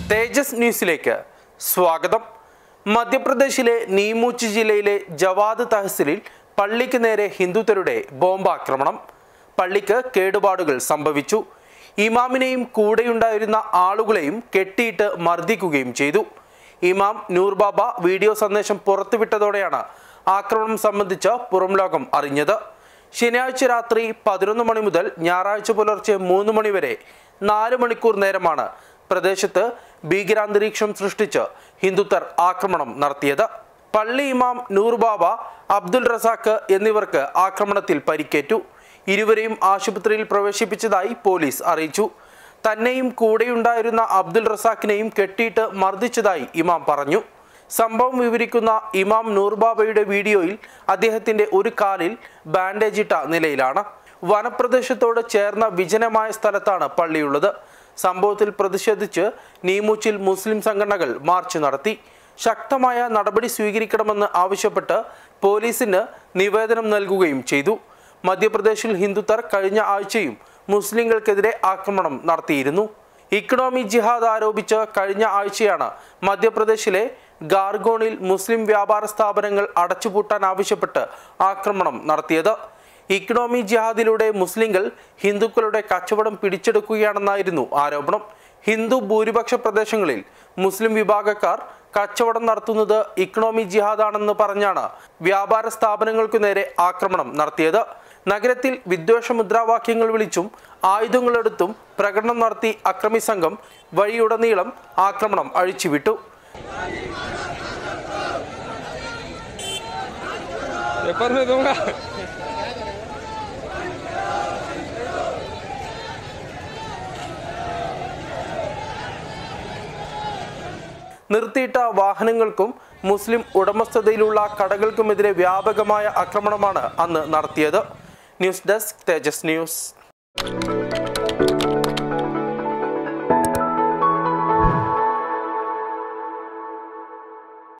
തേജസ് ന്യൂസിലേക്ക് സ്വാഗതം മധ്യപ്രദേശിലെ നീമൂച്ച് ജില്ലയിലെ ജവാദ് തഹസിലിൽ പള്ളിക്ക് നേരെ ഹിന്ദുത്വരുടെ ബോംബാക്രമണം പള്ളിക്ക് കേടുപാടുകൾ സംഭവിച്ചു ഇമാമിനെയും കൂടെയുണ്ടായിരുന്ന ആളുകളെയും കെട്ടിയിട്ട് മർദ്ദിക്കുകയും ചെയ്തു ഇമാം നൂർബാബ വീഡിയോ സന്ദേശം പുറത്തുവിട്ടതോടെയാണ് ആക്രമണം സംബന്ധിച്ച് പുറം ലോകം അറിഞ്ഞത് ശനിയാഴ്ച രാത്രി പതിനൊന്ന് മണി മുതൽ ഞായറാഴ്ച പുലർച്ചെ മൂന്ന് മണി വരെ നാല് മണിക്കൂർ നേരമാണ് പ്രദേശത്ത് ഭീകരാന്തരീക്ഷം സൃഷ്ടിച്ച് ഹിന്ദുത്വർ ആക്രമണം നടത്തിയത് പള്ളി ഇമാം നൂർബാബ അബ്ദുൽ റസാഖ് എന്നിവർക്ക് ആക്രമണത്തിൽ പരിക്കേറ്റു ഇരുവരെയും ആശുപത്രിയിൽ പ്രവേശിപ്പിച്ചതായി പോലീസ് അറിയിച്ചു തന്നെയും കൂടെയുണ്ടായിരുന്ന അബ്ദുൽ റസാഖിനെയും കെട്ടിയിട്ട് മർദ്ദിച്ചതായി ഇമാം പറഞ്ഞു സംഭവം വിവരിക്കുന്ന ഇമാം നൂർബാബയുടെ വീഡിയോയിൽ അദ്ദേഹത്തിന്റെ ഒരു കാലിൽ ബാൻഡേജ് ഇട്ട നിലയിലാണ് വനപ്രദേശത്തോട് ചേർന്ന വിജനമായ സ്ഥലത്താണ് പള്ളിയുള്ളത് സംഭവത്തിൽ പ്രതിഷേധിച്ച് നീമൂച്ചിൽ മുസ്ലിം സംഘടനകൾ മാർച്ച് നടത്തി ശക്തമായ നടപടി സ്വീകരിക്കണമെന്ന് ആവശ്യപ്പെട്ട് പോലീസിന് നിവേദനം നൽകുകയും ചെയ്തു മധ്യപ്രദേശിൽ ഹിന്ദുത്വർ കഴിഞ്ഞ ആഴ്ചയും മുസ്ലിങ്ങൾക്കെതിരെ ആക്രമണം നടത്തിയിരുന്നു ഇക്കണോമി ജിഹാദ് ആരോപിച്ച് കഴിഞ്ഞ ആഴ്ചയാണ് മധ്യപ്രദേശിലെ ഗാർഗോണിൽ മുസ്ലിം വ്യാപാര സ്ഥാപനങ്ങൾ അടച്ചുപൂട്ടാൻ ആവശ്യപ്പെട്ട് ആക്രമണം നടത്തിയത് ഇക്കണോമി ജിഹാദിലൂടെ മുസ്ലിങ്ങൾ ഹിന്ദുക്കളുടെ കച്ചവടം പിടിച്ചെടുക്കുകയാണെന്നായിരുന്നു ആരോപണം ഹിന്ദു ഭൂരിപക്ഷ പ്രദേശങ്ങളിൽ മുസ്ലിം വിഭാഗക്കാർ കച്ചവടം നടത്തുന്നത് ഇക്കണോമി ജിഹാദാണെന്ന് പറഞ്ഞാണ് വ്യാപാര സ്ഥാപനങ്ങൾക്കു നേരെ ആക്രമണം നടത്തിയത് നഗരത്തിൽ വിദ്വേഷ മുദ്രാവാക്യങ്ങൾ വിളിച്ചും ആയുധങ്ങളെടുത്തും പ്രകടനം നടത്തി അക്രമി സംഘം വഴിയുടനീളം ആക്രമണം അഴിച്ചുവിട്ടു पेपर में दूंगा നിർത്തിയിട്ട വാഹനങ്ങൾക്കും മുസ്ലിം ഉടമസ്ഥതയിലുള്ള കടകൾക്കുമെതിരെ വ്യാപകമായ ആക്രമണമാണ് അന്ന് നടത്തിയത് ന്യൂസ് ഡെസ്ക് തേജസ് ന്യൂസ്